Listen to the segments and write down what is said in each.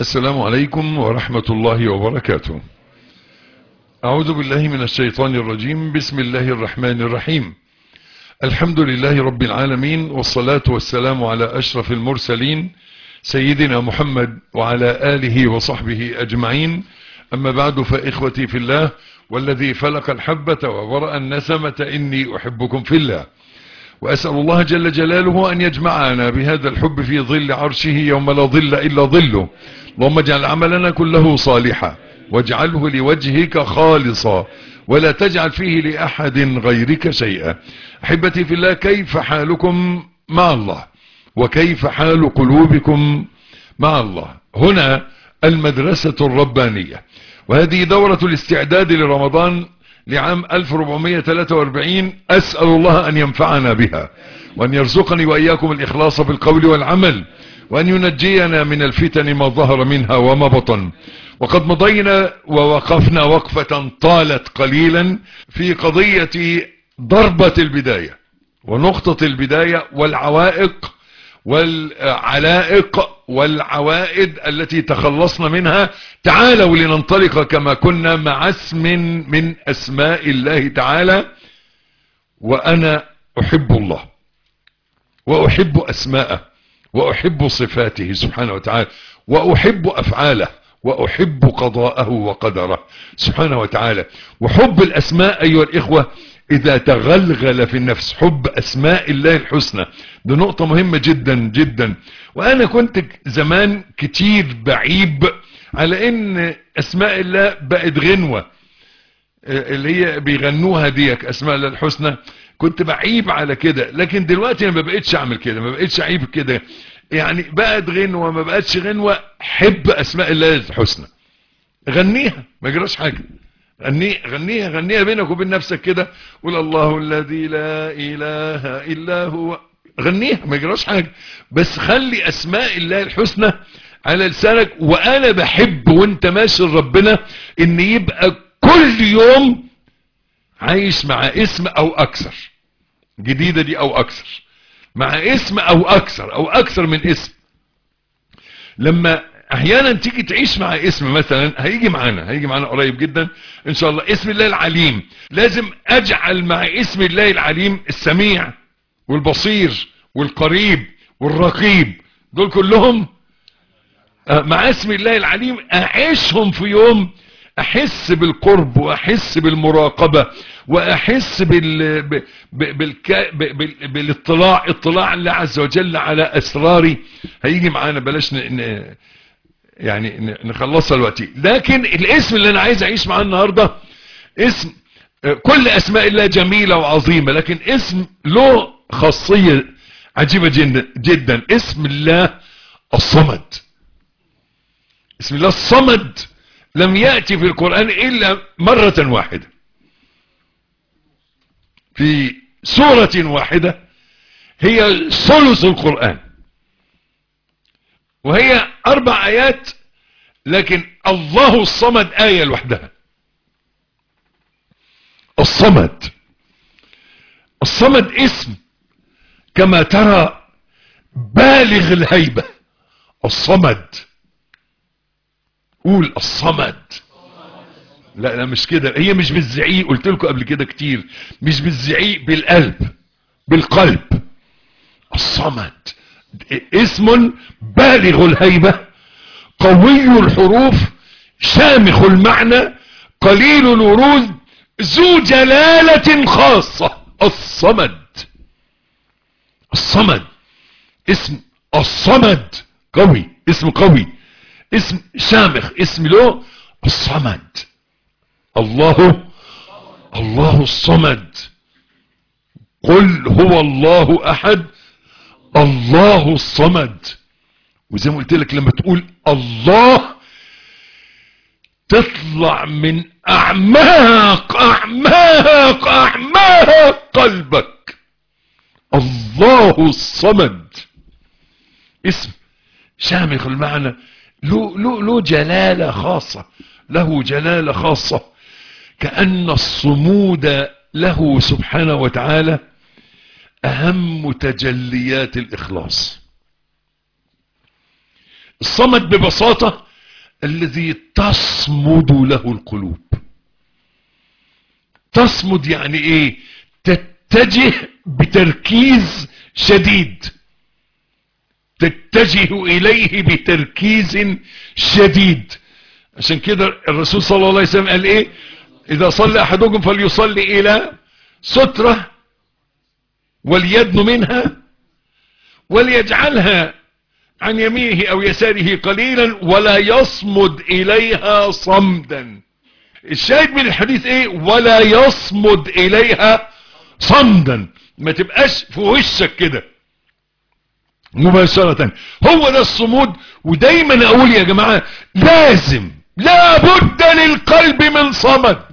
السلام عليكم ورحمة الله وبركاته أعوذ بالله من الشيطان الرجيم بسم الله الرحمن الرحيم الحمد لله رب العالمين والصلاة والسلام على أشرف المرسلين سيدنا محمد وعلى آله وصحبه أجمعين أما بعد فإخوتي في الله والذي فلق الحبة وورأ النسمة إني أحبكم في الله وأسأل الله جل جلاله أن يجمعنا بهذا الحب في ظل عرشه يوم لا ظل إلا ظله اللهم اجعل عملنا كله صالحا واجعله لوجهك خالصا ولا تجعل فيه لأحد غيرك شيئا أحبتي في الله كيف حالكم مع الله وكيف حال قلوبكم مع الله هنا المدرسة الربانية وهذه دورة الاستعداد لرمضان لعام 1443 أسأل الله أن ينفعنا بها وأن يرزقني وإياكم الإخلاص بالقول والعمل وأن ينجينا من الفتن ما ظهر منها وما بطن وقد مضينا ووقفنا وقفة طالت قليلا في قضية ضربة البداية ونقطة البداية والعوائق والعلائق والعوائد التي تخلصنا منها تعالوا لننطلق كما كنا مع اسم من اسماء الله تعالى وانا احب الله واحب اسماءه واحب صفاته سبحانه وتعالى واحب افعاله واحب قضاءه وقدره سبحانه وتعالى وحب الاسماء ايها الاخوة اذا تغلغل في النفس حب اسماء الله الحسنى دي نقطة مهمة جدا جدا وانا كنت زمان كتير بعيب على ان اسماء الله بقت غنوة اللي هي بيغنوها ديك اسماء الله الحسنى كنت بعيب على كده لكن دلوقتي انا ما بقتش اعمل كده ما بقتش عيب كده يعني بقت غنوة ما بقتش غنوة حب اسماء الله الحسنى غنيها ما يجراش حاجة غني غنيها غنيها بينك وبين نفسك كده قول الله الذي لا اله الا هو غنيها ما يجراش حاجة بس خلي اسماء الله الحسنى على لسانك وانا بحب وانت ماشي ربنا ان يبقى كل يوم عايش مع اسم او اكثر جديدة دي او اكثر مع اسم او اكثر او اكثر من اسم لما احيانا تيجي تعيش مع اسم مثلا هيجي معانا هيجي معانا قريب جدا ان شاء الله اسم الله العليم لازم اجعل مع اسم الله العليم السميع والبصير والقريب والرقيب دول كلهم مع اسم الله العليم اعيشهم في يوم احس بالقرب واحس بالمراقبة واحس بال... ب... بالك... بال... بالاطلاع اطلاع الله عز وجل على اسراري هيجي معانا بلاش ن... ن... يعني نخلصها دلوقتي لكن الاسم اللي انا عايز اعيش معاه النهاردة اسم كل اسماء الله جميلة وعظيمة لكن اسم له خاصية عجيبة جدا, جدا اسم الله الصمد اسم الله الصمد لم يأتي في القرآن إلا مرة واحدة في سورة واحدة هي ثلث القرآن وهي أربع آيات لكن الله الصمد آية لوحدها الصمد الصمد اسم كما ترى بالغ الهيبة الصمد قول الصمد لا لا مش كده هي مش بالزعيق قلت لكم قبل كده كتير مش بالزعيق بالقلب بالقلب الصمد اسم بالغ الهيبة قوي الحروف شامخ المعنى قليل الورود ذو جلالة خاصة الصمد الصمد اسم الصمد قوي اسم قوي اسم شامخ اسم له الصمد الله الله الصمد قل هو الله احد الله الصمد وزي ما قلت لك لما تقول الله تطلع من اعماق اعماق اعماق قلبك الله الصمد اسم شامخ المعنى له, له, له جلالة خاصة له جلالة خاصة كأن الصمود له سبحانه وتعالى أهم تجليات الإخلاص الصمد ببساطة الذي تصمد له القلوب تصمد يعني ايه تتجه بتركيز شديد تتجه اليه بتركيز شديد عشان كده الرسول صلى الله عليه وسلم قال ايه اذا صلى احدكم فليصلي الى سترة وليدن منها وليجعلها عن يمينه او يساره قليلا ولا يصمد اليها صمدا الشاهد من الحديث ايه ولا يصمد اليها صمدا ما تبقاش في وشك كده مباشرة هو ده الصمود ودايما اقول يا جماعة لازم لا بد للقلب من صمد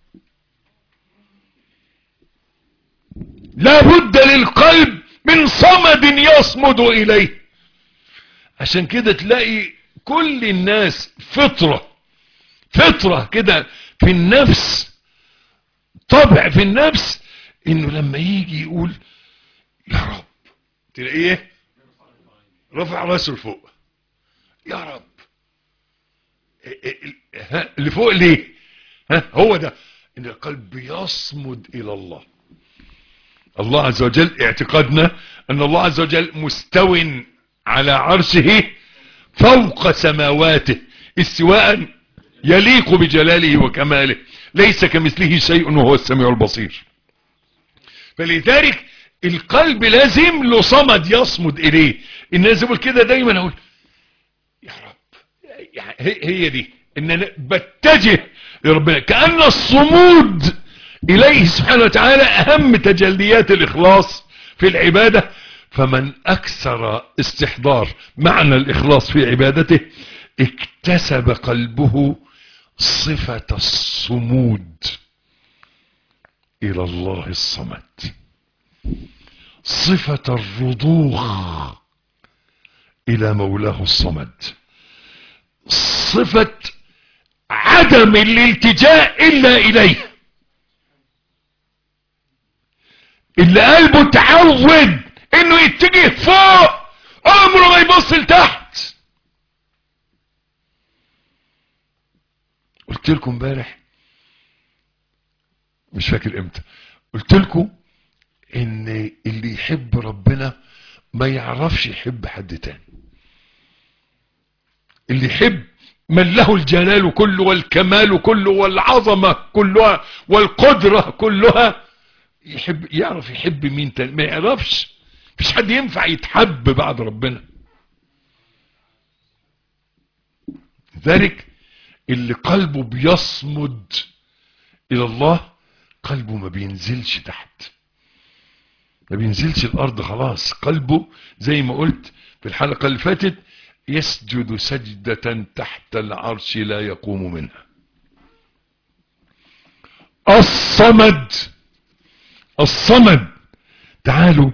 لا بد للقلب من صمد يصمد اليه عشان كده تلاقي كل الناس فطرة فطرة كده في النفس طبع في النفس انه لما يجي يقول يا رب تلاقيه رفع راسه لفوق يا رب اللي فوق ليه ها هو ده ان القلب يصمد الى الله الله عز وجل اعتقادنا ان الله عز وجل مستو على عرشه فوق سماواته استواء يليق بجلاله وكماله ليس كمثله شيء وهو السميع البصير فلذلك القلب لازم له صمد يصمد اليه الناس يقول كده دايما اقول يا رب هي دي ان انا بتجه لربنا كأن الصمود اليه سبحانه وتعالى اهم تجليات الاخلاص في العبادة فمن اكثر استحضار معنى الاخلاص في عبادته اكتسب قلبه صفة الصمود الى الله الصمد صفة الرضوخ الى مولاه الصمد صفة عدم الالتجاء الا اليه اللي قلبه تعود انه يتجه فوق عمره ما يبص لتحت قلت لكم امبارح مش فاكر امتى قلت لكم ان اللي يحب ربنا ما يعرفش يحب حد تاني اللي يحب من له الجلال كله والكمال كله والعظمة كلها والقدرة كلها يحب يعرف يحب مين تاني ما يعرفش مفيش حد ينفع يتحب بعد ربنا ذلك اللي قلبه بيصمد الى الله قلبه ما بينزلش تحت ما بينزلش الارض خلاص قلبه زي ما قلت في الحلقة اللي فاتت يسجد سجدة تحت العرش لا يقوم منها الصمد الصمد تعالوا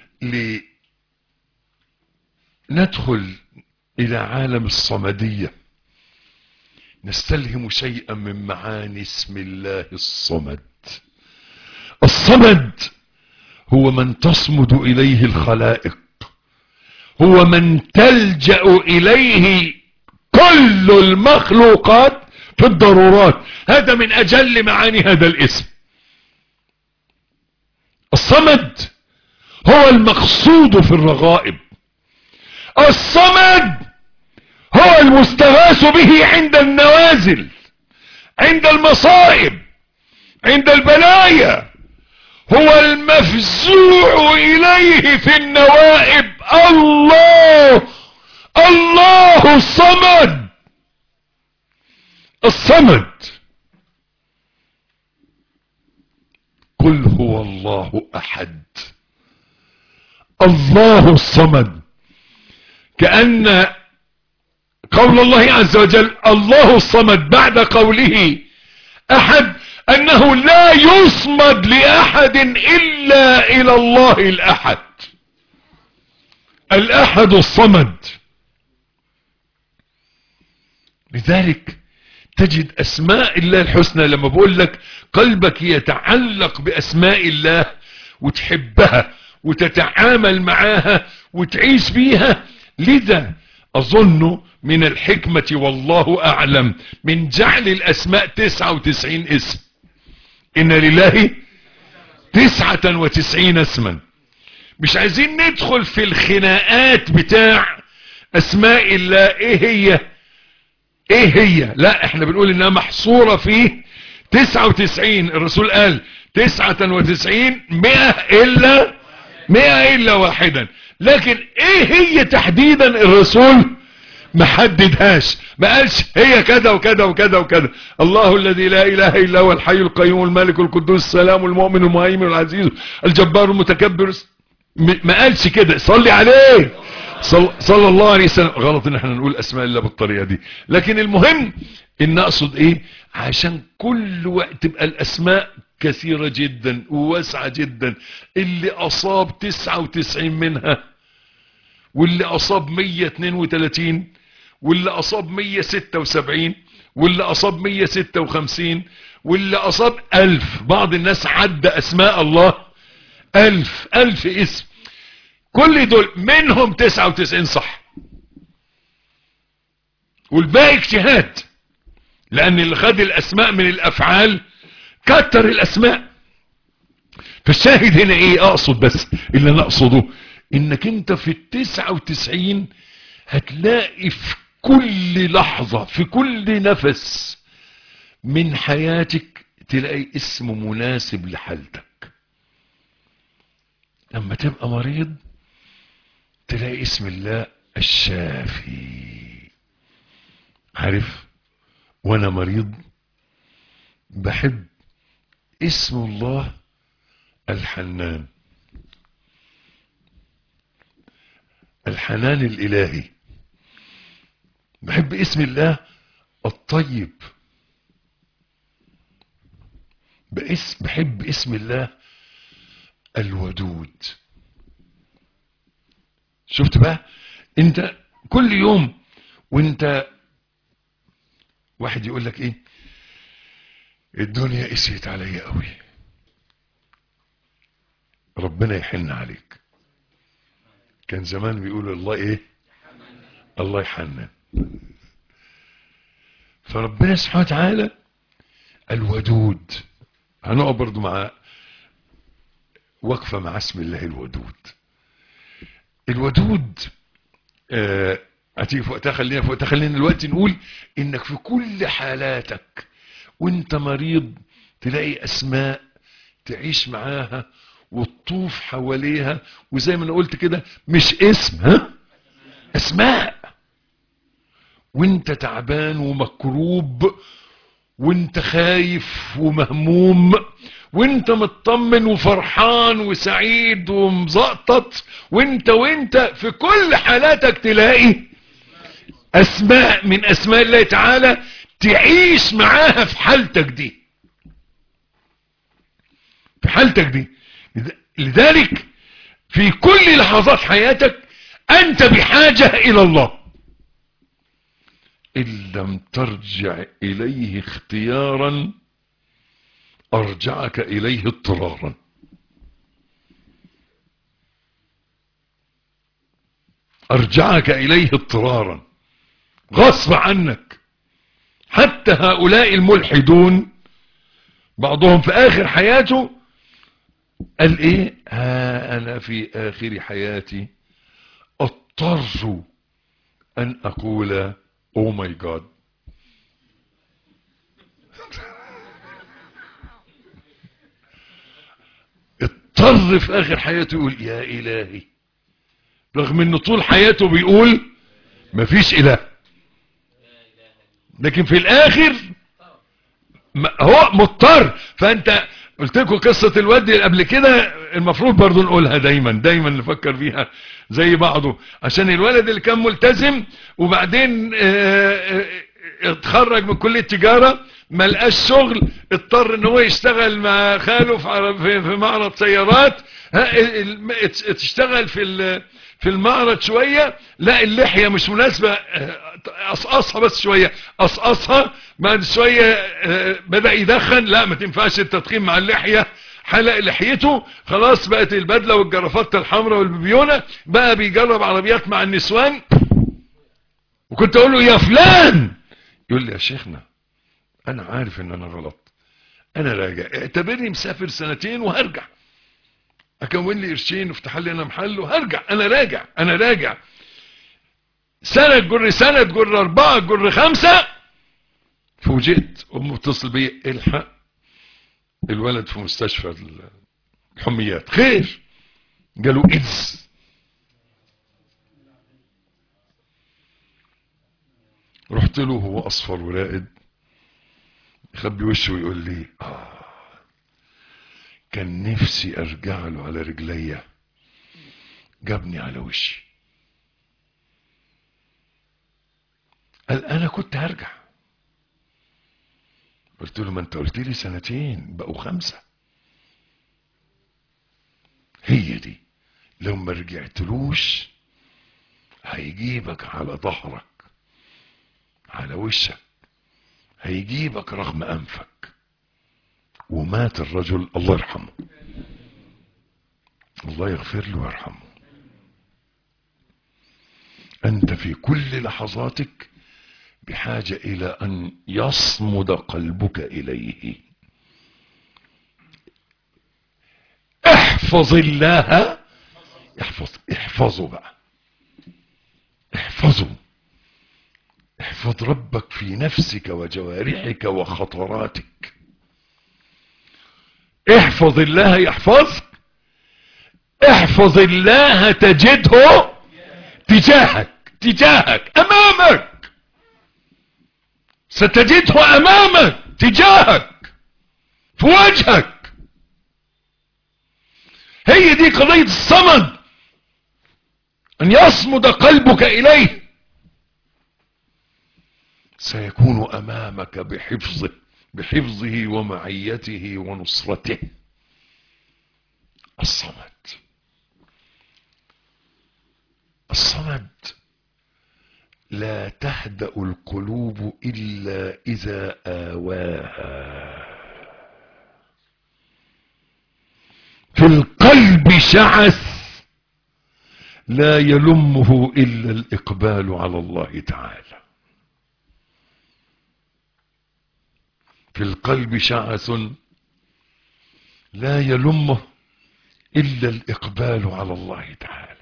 لندخل الى عالم الصمدية نستلهم شيئا من معاني اسم الله الصمد الصمد هو من تصمد اليه الخلائق هو من تلجأ اليه كل المخلوقات في الضرورات هذا من اجل معاني هذا الاسم الصمد هو المقصود في الرغائب الصمد هو المستغاث به عند النوازل عند المصائب عند البلايا هو المفزوع اليه في النوائب الله الله الصمد الصمد قل هو الله احد الله الصمد كأن قول الله عز وجل الله الصمد بعد قوله احد انه لا يصمد لاحد الا الى الله الاحد الاحد الصمد لذلك تجد اسماء الله الحسنى لما بقول لك قلبك يتعلق باسماء الله وتحبها وتتعامل معاها وتعيش بيها لذا اظن من الحكمة والله اعلم من جعل الاسماء تسعة وتسعين اسم ان لله تسعة وتسعين اسما مش عايزين ندخل في الخناقات بتاع اسماء الله ايه هي ايه هي لا احنا بنقول انها محصورة في تسعة وتسعين الرسول قال تسعة وتسعين مئة الا مئة الا واحدا لكن ايه هي تحديدا الرسول ما حددهاش ما قالش هي كذا وكذا وكذا وكذا الله الذي لا اله الا هو الحي القيوم الملك القدوس السلام المؤمن المهيمن العزيز الجبار المتكبر ما قالش كده صلي عليه صل صلى الله عليه وسلم غلط ان احنا نقول اسماء الله بالطريقه دي لكن المهم ان اقصد ايه عشان كل وقت تبقى الاسماء كثيره جدا وواسعه جدا اللي اصاب 99 منها واللي اصاب 132 واللي اصاب 176 واللي اصاب 156 واللي اصاب 1000 بعض الناس عدى اسماء الله 1000 1000 اسم كل دول منهم 99 صح والباقي اجتهاد لان اللي خد الاسماء من الافعال كتر الاسماء فالشاهد هنا ايه اقصد بس اللي انا اقصده انك انت في التسعة وتسعين هتلاقي في كل لحظة في كل نفس من حياتك تلاقي اسم مناسب لحالتك لما تبقى مريض تلاقي اسم الله الشافي عارف وانا مريض بحب اسم الله الحنان الحنان الالهي بحب اسم الله الطيب باسم بحب اسم الله الودود شفت بقى انت كل يوم وانت واحد يقول لك ايه الدنيا قسيت عليا قوي ربنا يحن عليك كان زمان بيقول الله ايه الله يحنن فربنا سبحانه وتعالى الودود هنقف برضو مع وقفة مع اسم الله الودود الودود آه هتيجي في وقتها خلينا في وقتها خلينا دلوقتي نقول انك في كل حالاتك وانت مريض تلاقي اسماء تعيش معاها وتطوف حواليها وزي ما انا قلت كده مش اسم ها اسماء وانت تعبان ومكروب وانت خايف ومهموم وانت مطمن وفرحان وسعيد ومزقطط وانت وانت في كل حالاتك تلاقي اسماء من اسماء الله تعالى تعيش معاها في حالتك دي في حالتك دي لذلك في كل لحظات حياتك انت بحاجة الى الله ان لم ترجع اليه اختيارا ارجعك اليه اضطرارا ارجعك اليه اضطرارا غصب عنك حتى هؤلاء الملحدون بعضهم في اخر حياته قال ايه ها انا في اخر حياتي اضطر ان اقول او ماي جاد اضطر في اخر حياته يقول يا الهي رغم ان طول حياته بيقول مفيش اله لكن في الاخر هو مضطر فانت قلت لكم قصة الواد اللي قبل كده المفروض برضو نقولها دايما دايما نفكر فيها زي بعضه عشان الولد اللي كان ملتزم وبعدين اه اه اتخرج من كلية تجارة ما لقاش شغل اضطر ان هو يشتغل مع خاله في, في معرض سيارات تشتغل في في المعرض شوية لا اللحية مش مناسبة قصقصها بس شوية قصقصها بعد شوية بدأ يدخن لا ما تنفعش التدخين مع اللحية حلق لحيته خلاص بقت البدلة والجرافات الحمراء والبيبيونة بقى بيجرب عربيات مع النسوان وكنت اقول له يا فلان يقول لي يا شيخنا انا عارف ان انا غلط انا راجع اعتبرني مسافر سنتين وهرجع اكون لي قرشين وافتح لي انا محل وهرجع انا راجع انا راجع سنة تجر سنة تجر اربعة تجر خمسة فوجئت امه بتصل بي الحق الولد في مستشفى الحميات خير قالوا ايدز رحت له هو اصفر ورائد يخبي وشه ويقول لي آه كان نفسي ارجع له على رجليا جابني على وشي قال انا كنت هرجع قلت له ما انت قلت لي سنتين بقوا خمسة هي دي لو ما رجعتلوش هيجيبك على ظهرك على وشك هيجيبك رغم انفك ومات الرجل الله يرحمه الله يغفر له ويرحمه انت في كل لحظاتك بحاجة الى ان يصمد قلبك اليه احفظ الله احفظ احفظه بقى احفظه احفظ ربك في نفسك وجوارحك وخطراتك احفظ الله يحفظك احفظ الله تجده تجاهك تجاهك امامك ستجده امامك تجاهك في وجهك هي دي قضية الصمد ان يصمد قلبك اليه سيكون امامك بحفظه بحفظه ومعيته ونصرته الصمد الصمد لا تهدأ القلوب إلا إذا آواها في القلب شعث لا يلمه إلا الإقبال على الله تعالى في القلب شعث لا يلمه إلا الإقبال على الله تعالى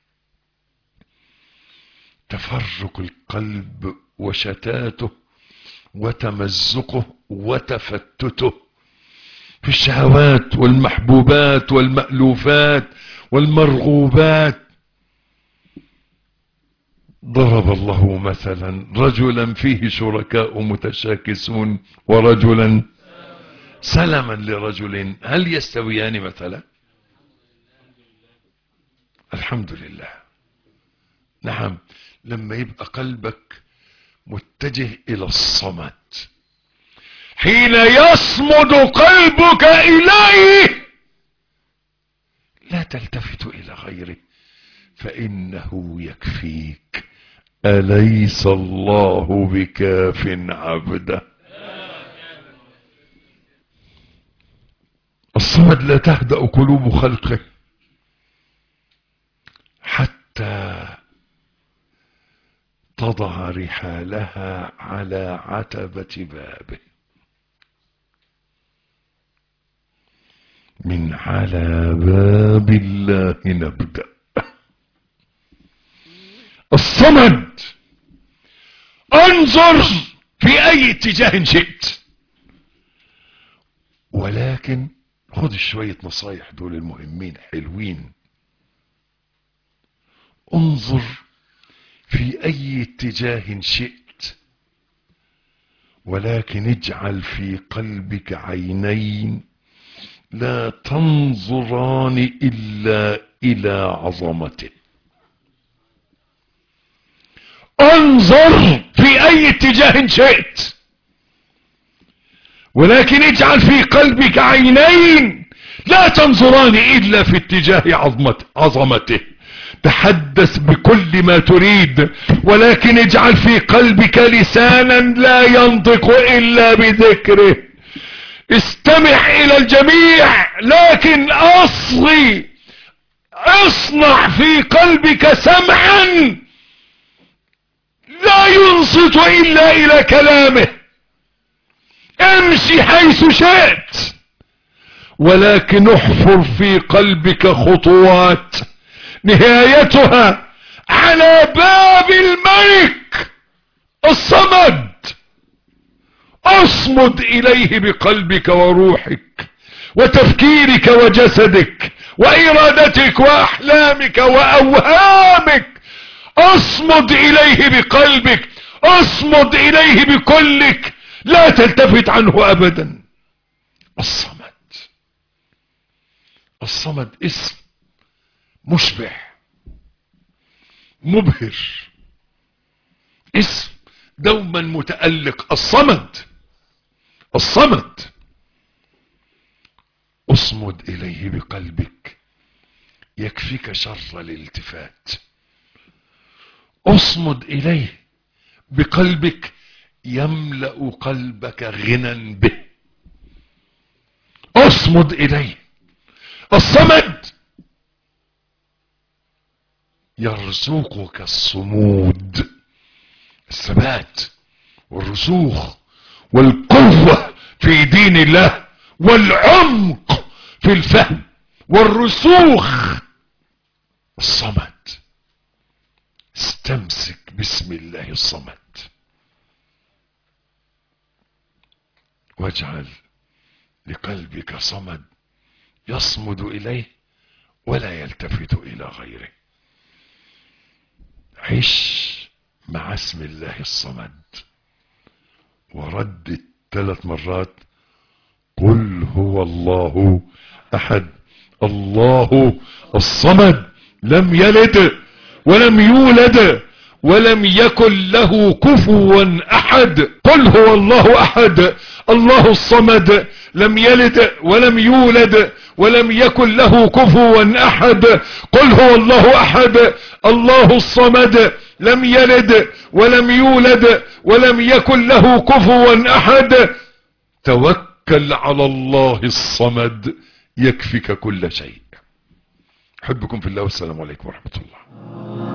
تفرق القلب وشتاته وتمزقه وتفتته في الشهوات والمحبوبات والمألوفات والمرغوبات ضرب الله مثلا رجلا فيه شركاء متشاكسون ورجلا سلما لرجل هل يستويان مثلا الحمد لله نعم لما يبقى قلبك متجه الى الصمد حين يصمد قلبك اليه لا تلتفت الى غيره فانه يكفيك اليس الله بكاف عبده الصمد لا تهدا قلوب خلقه حتى تضع رحالها على عتبة بابه من على باب الله نبدأ الصمد انظر في اي اتجاه شئت ولكن خد شوية نصايح دول المهمين حلوين انظر في اي اتجاه شئت ولكن اجعل في قلبك عينين لا تنظران الا الى عظمته انظر في اي اتجاه شئت ولكن اجعل في قلبك عينين لا تنظران الا في اتجاه عظمته تحدث بكل ما تريد ولكن اجعل في قلبك لسانا لا ينطق الا بذكره استمع الى الجميع لكن اصغي اصنع في قلبك سمعا لا ينصت إلا إلى كلامه امشي حيث شئت ولكن احفر في قلبك خطوات نهايتها على باب الملك الصمد اصمد اليه بقلبك وروحك وتفكيرك وجسدك وارادتك واحلامك واوهامك اصمد اليه بقلبك اصمد اليه بكلك لا تلتفت عنه ابدا الصمد الصمد اسم مشبع مبهر اسم دوما متألق الصمد الصمد اصمد اليه بقلبك يكفيك شر الالتفات اصمد اليه بقلبك يملأ قلبك غنى به اصمد اليه الصمد يرزقك الصمود الثبات والرسوخ والقوة في دين الله والعمق في الفهم والرسوخ الصمد استمسك باسم الله الصمد واجعل لقلبك صمد يصمد اليه ولا يلتفت الى غيره عش مع اسم الله الصمد وردد ثلاث مرات قل هو الله احد الله الصمد لم يلد ولم يولد ولم يكن له كفوا احد قل هو الله احد الله الصمد لم يلد ولم يولد ولم يكن له كفوا احد قل هو الله احد الله الصمد لم يلد ولم يولد ولم يكن له كفوا احد توكل على الله الصمد يكفك كل شيء احبكم في الله والسلام عليكم ورحمة الله